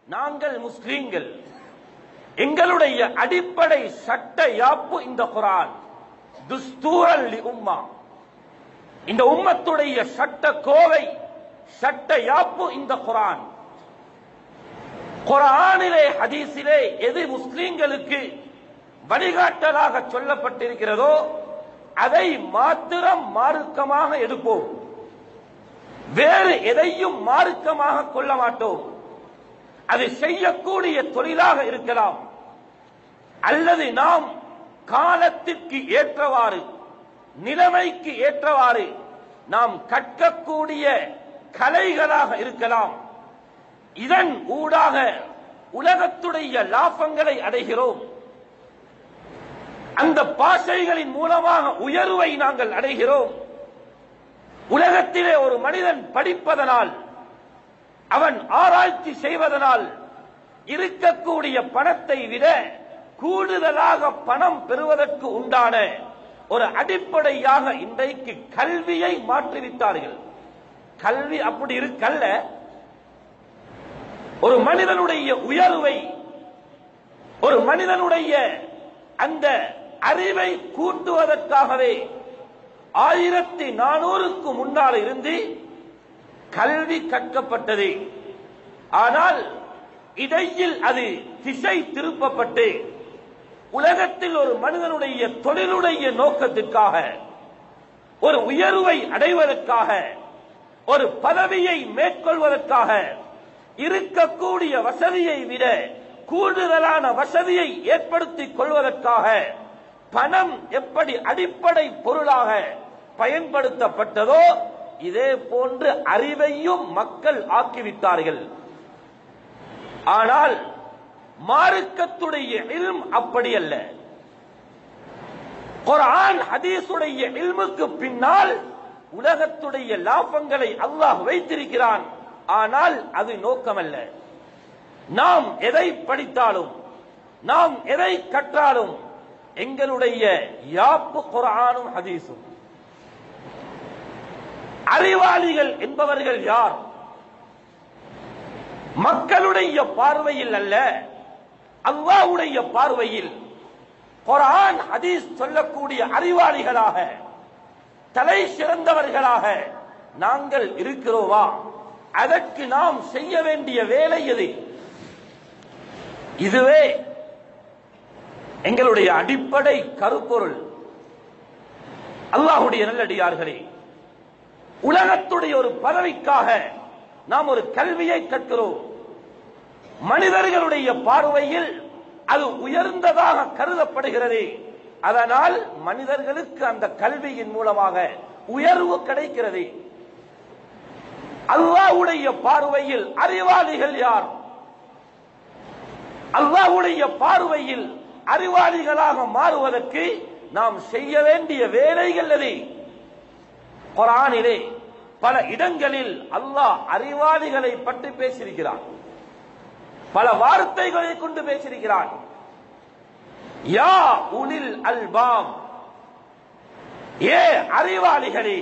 நாங்கள் முஸ்லீம்கள் எங்களுடைய அடிப்படை சட்ட யாப்பு இந்த குரான் துஸ்தூரல் லி உம்மா இந்த உம்மத்துடைய சட்ட கோவை சட்ட யாப்பு இந்த குரான் குரானிலே ஹதீஸிலே எது முஸ்லிம்களுக்கு வழிகாட்டலாக சொல்லப்பட்டிருக்கிறதோ அதை மாத்திரம் மார்க்கமாக எடுப்போம் வேறு எதையும் மார்க்கமாக கொள்ள மாட்டோம் அது செய்யக்கூடிய தொழிலாக இருக்கலாம் அல்லது நாம் காலத்திற்கு ஏற்றவாறு நிலைமைக்கு ஏற்றவாறு நாம் கற்கக்கூடிய கலைகளாக இருக்கலாம் இதன் ஊடாக உலகத்துடைய லாபங்களை அடைகிறோம் அந்த பாஷைகளின் மூலமாக உயர்வை நாங்கள் அடைகிறோம் உலகத்திலே ஒரு மனிதன் படிப்பதனால் அவன் ஆராய்ச்சி செய்வதனால் இருக்கக்கூடிய பணத்தை விட கூடுதலாக பணம் பெறுவதற்கு உண்டான ஒரு அடிப்படையாக இன்றைக்கு கல்வியை மாற்றிவிட்டார்கள் கல்வி அப்படி இருக்கல்ல ஒரு மனிதனுடைய உயர்வை ஒரு மனிதனுடைய அந்த அறிவை கூட்டுவதற்காகவே ஆயிரத்தி நானூறுக்கு முன்னால் இருந்து கல்வி கற்கப்பட்டது ஆனால் இடையில் அது திசை திருப்பப்பட்டு உலகத்தில் ஒரு மனிதனுடைய தொழிலுடைய நோக்கத்திற்காக ஒரு உயர்வை அடைவதற்காக ஒரு பதவியை மேற்கொள்வதற்காக இருக்கக்கூடிய வசதியை விட கூடுதலான வசதியை ஏற்படுத்திக் கொள்வதற்காக பணம் எப்படி அடிப்படை பொருளாக பயன்படுத்தப்பட்டதோ இதே போன்று அறிவையும் மக்கள் ஆக்கிவிட்டார்கள் ஆனால் மார்க்கத்துடைய இல்ம் அப்படி அல்ல குர்ஆன் ஹதீஸுடைய இல்முக்கு பின்னால் உலகத்துடைய லாபங்களை அல்லாஹ் வைத்திருக்கிறான் ஆனால் அது நோக்கமல்ல நாம் எதை படித்தாலும் நாம் எதை கற்றாலும் எங்களுடைய யாப்பு குர்ஆனும் ஹதீஸும் அறிவாளிகள் என்பவர்கள் யார் மக்களுடைய பார்வையில் அல்ல அல்லாஹ்வுடைய பார்வையில் குர்ஆன் ஹதீஸ் சொல்லக்கூடிய அறிவாளிகளாக தலை சிறந்தவர்களாக நாங்கள் இருக்கிறோமா அதற்கு நாம் செய்ய வேண்டிய வேலை எது இதுவே எங்களுடைய அடிப்படை கருப்பொருள் அல்லாஹுடைய நல்லடியார்களே உலகத்துடைய ஒரு பதவிக்காக நாம் ஒரு கல்வியை கற்கிறோம் மனிதர்களுடைய பார்வையில் அது உயர்ந்ததாக கருதப்படுகிறது அதனால் மனிதர்களுக்கு அந்த கல்வியின் மூலமாக உயர்வு கிடைக்கிறது அல்லாஹ்வுடைய பார்வையில் அறிவாளிகள் யார் அல்லாஹ்வுடைய பார்வையில் அறிவாளிகளாக மாறுவதற்கு நாம் செய்ய வேண்டிய வேலைகள் எது குரானிலே பல இடங்களில் அல்லாஹ் அறிவாளிகளை பற்றி பேசியிருக்கிறான் பல வார்த்தைகளை கொண்டு பேசியிருக்கிறான் யா உனில் அல்பாம் ஏ அறிவாளிகளே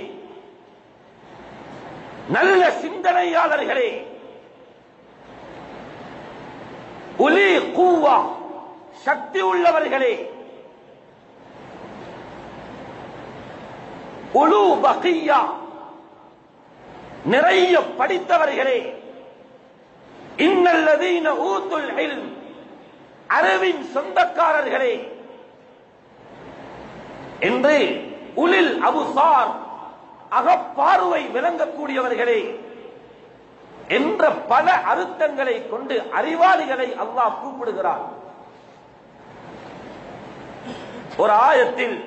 நல்ல சிந்தனையாளர்களே உலி கூவா சக்தி உள்ளவர்களே உலு பகியா நிறைய படித்தவர்களே இன்னல்லதீன ஊத்துல் இல்ம் அறிவின் சொந்தக்காரர்களே என்று உலில் அபுசார் அகப்பார்வை விளங்கக்கூடியவர்களே என்ற பல அர்த்தங்களை கொண்டு அறிவாளிகளை அல்லாஹ் கூப்பிடுகிறார் ஒரு ஆயத்தில்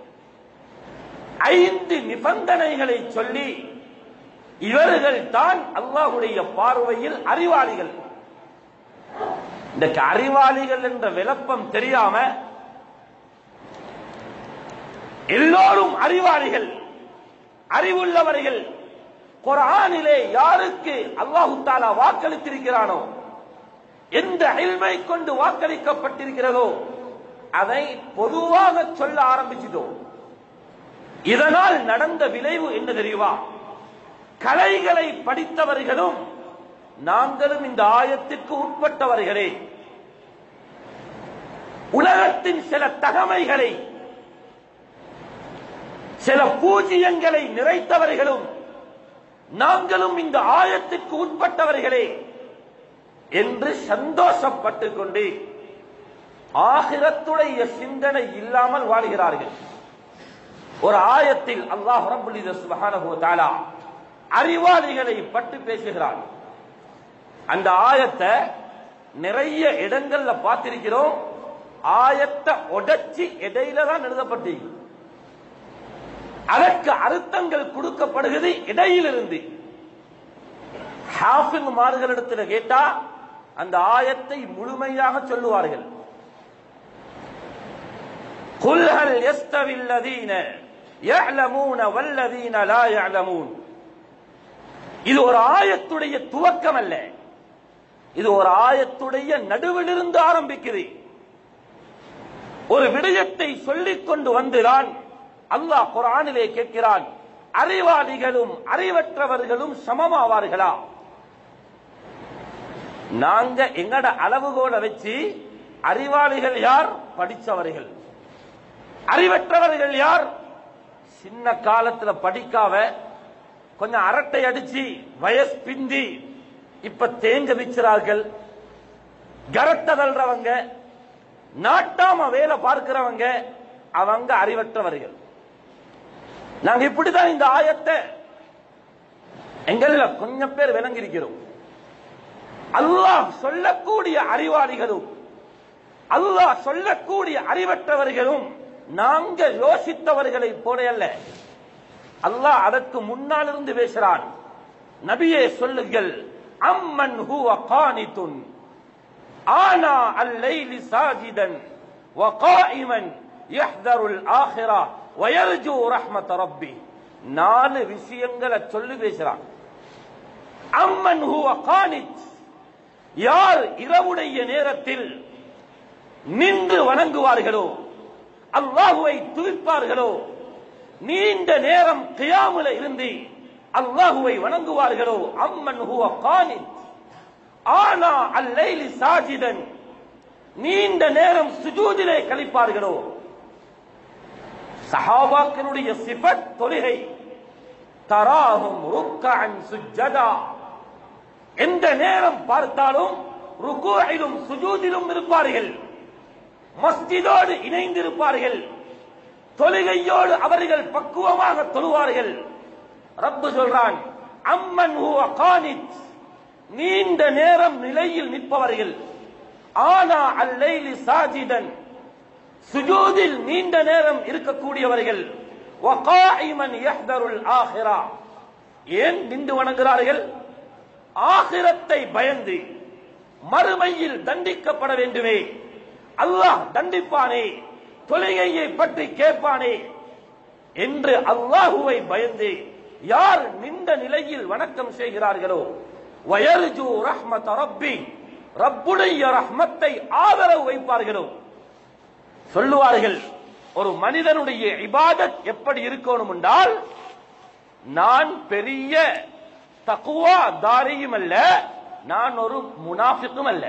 ஐந்து நிபந்தனைகளை சொல்லி இவர்கள் தான் அல்லாஹுடைய பார்வையில் அறிவாளிகள் இன்றைக்கு அறிவாளிகள் என்ற விளப்பம் தெரியாம எல்லோரும் அறிவாளிகள் அறிவுள்ளவர்கள் குரானிலே யாருக்கு அல்லாஹு தாலா வாக்களித்திருக்கிறானோ எந்த இல்மை கொண்டு வாக்களிக்கப்பட்டிருக்கிறதோ அதை பொதுவாக சொல்ல ஆரம்பிச்சிட்டோம் இதனால் நடந்த விளைவு என்ன தெரியுமா கலைகளை படித்தவர்களும் நாங்களும் இந்த ஆயத்திற்கு உட்பட்டவர்களே உலகத்தின் சில தகமைகளை சில பூஜ்யங்களை நிறைத்தவர்களும் நாங்களும் இந்த ஆயத்திற்கு உட்பட்டவர்களே என்று சந்தோஷப்பட்டுக் கொண்டு ஆகிரத்துடைய சிந்தனை இல்லாமல் வாழ்கிறார்கள் ஒரு ஆயத்தில் அல்லாஹ் ரபுல் சுபஹானஹு வ தஆலா அறிவாளிகளை பற்றி பேசுகிறார் அந்த ஆயத்தை நிறைய இடங்கள்ல பார்த்திருக்கிறோம் ஆயத்தை உடைச்சி இடையில தான் எழுதப்பட்டு அதற்கு அர்த்தங்கள் கொடுக்கப்படுகிறது இடையிலிருந்து ஹாஃபின் மார்களிடத்தில் கேட்டா அந்த ஆயத்தை முழுமையாக சொல்லுவார்கள் قل هل يستوي الذين يعلمون والذين لا يعلمون இது ஒரு ஆயத்துடைய துவக்கம் அல்ல இது ஒரு ஆயத்துடைய நடுவிலிருந்து ஆரம்பிக்குது ஒரு விடயத்தை சொல்லிக் கொண்டு வந்துதான் அல்லாஹ் குரானிலே கேட்கிறான் அறிவாளிகளும் அறிவற்றவர்களும் சமமாவார்களா நாங்க எங்கட அளவுகோலை வச்சு அறிவாளிகள் யார் படிச்சவர்கள் அறிவற்றவர்கள் யார் சின்ன காலத்துல படிக்காம கொஞ்சம் அரட்டை அடிச்சு வயசு பிந்தி இப்ப தேங்க விச்சுறார்கள் கரட்ட தள்ளுறவங்க நாட்டாம வேலை பார்க்கிறவங்க அவங்க அறிவற்றவர்கள் நாங்க இப்படிதான் இந்த ஆயத்தை எங்கள கொஞ்சம் பேர் விளங்கியிருக்கிறோம் அல்லாஹ் சொல்லக்கூடிய அறிவாளிகளும் அல்லாஹ் சொல்லக்கூடிய அறிவற்றவர்களும் நாங்க யோசித்தவர்களை போல அல்ல அல்லாஹ் அதற்கு முன்னால் இருந்து பேசுறான் நபியே சொல்லுங்கள் அம்மன் ஹுவ கானித்துன் ஆனா அல்லைலி சாஜிதன் وقائما يحذر الآخرة ويرجو رحمة ربي நாலு விஷயங்களை சொல்லி பேசுறான் அம்மன் ஹுவ கானித் யார் இரவுடைய நேரத்தில் நின்று வணங்குவார்களோ அல்லாஹுவை துதிப்பார்களோ நீண்ட நேரம் கியாமுல இருந்து அல்லாஹுவை வணங்குவார்களோ அம்மன் ஹுவ கானித் ஆனா அல்லைலி சாஜிதன் நீண்ட நேரம் சுஜூதிலே கழிப்பார்களோ சஹாபாக்களுடைய சிபத் தொழுகை தராகும் ருக்கன் சுஜதா எந்த நேரம் பார்த்தாலும் ருக்குவிலும் சுஜூதிலும் இருப்பார்கள் மஸ்ஜிதோடு இணைந்திருப்பார்கள் தொழுகையோடு அவர்கள் பக்குவமாக தொழுவார்கள் ரப்பு சொல்றான் அம்மன் ஹுவ கானித் நீண்ட நேரம் நிலையில் நிற்பவர்கள் ஆனா அல்லைலி சாஜிதன் சுஜூதில் நீண்ட நேரம் இருக்கக்கூடியவர்கள் வகாயிமன் யஹ்தருல் ஆஹிரா ஏன் நின்று வணங்குகிறார்கள் ஆகிரத்தை பயந்து மறுமையில் தண்டிக்கப்பட வேண்டுமே அல்லாஹ் தண்டிப்பானே தொழுகையை பற்றி கேட்பானே என்று அல்லாஹுவை பயந்து யார் நின்ற நிலையில் வணக்கம் செய்கிறார்களோ வயர்ஜு ரஹ்மத் ரப்பி ரப்புடைய ரஹ்மத்தை ஆதரவு வைப்பார்களோ சொல்லுவார்கள் ஒரு மனிதனுடைய இபாதத் எப்படி இருக்கணும் என்றால் நான் பெரிய தக்குவா தாரியும் அல்ல நான் ஒரு முனாஃபிக்கும் அல்ல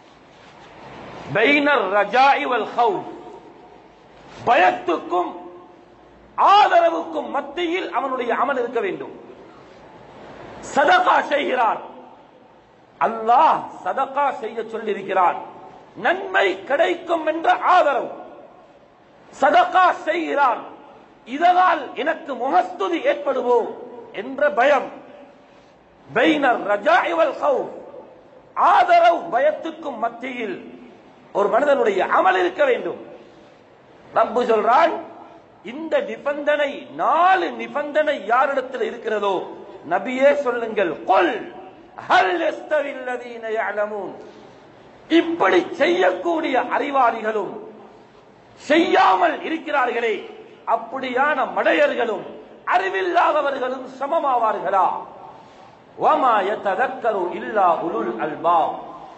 பைனர் ரஜாஇ வல் ஹவுப் பயத்துக்கும் ஆதரவுக்கும் மத்தியில் அவனுடைய அமல் இருக்க வேண்டும் சதகா செய்கிறார் அல்லாஹ் சதகா செய்ய சொல்லியிருக்கிறான் நன்மை கிடைக்கும் என்ற ஆதரவு சதகா செய்கிறான் இதனால் எனக்கு முகஸ்துதி ஏற்படுவோ என்ற பயம் பைனர் ரஜாஇவல் ஹவுப் ஆதரவு பயத்துக்கும் மத்தியில் ஒரு மனிதனுடைய அமல் இருக்க வேண்டும் ரப்பு சொல்றான் இந்த நிபந்தனை நாலு நிபந்தனை யாரிடத்தில் இருக்கிறதோ நபியே சொல்லுங்கள் கொல் ஹல் எஸ்தவில்லதீன யஅலமூன் இப்படி செய்யக்கூடிய அறிவாளிகளும் செய்யாமல் இருக்கிறார்களே அப்படியான மடையர்களும் அறிவில்லாதவர்களும் சமமாவார்களா வமா யததக்கரு இல்லா உலுல் அல்பாப்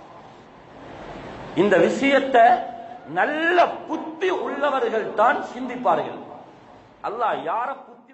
இந்த விஷயத்தை நல்ல புத்தி உள்ளவர்கள் தான் சிந்திப்பார்கள் அல்லாஹ் யார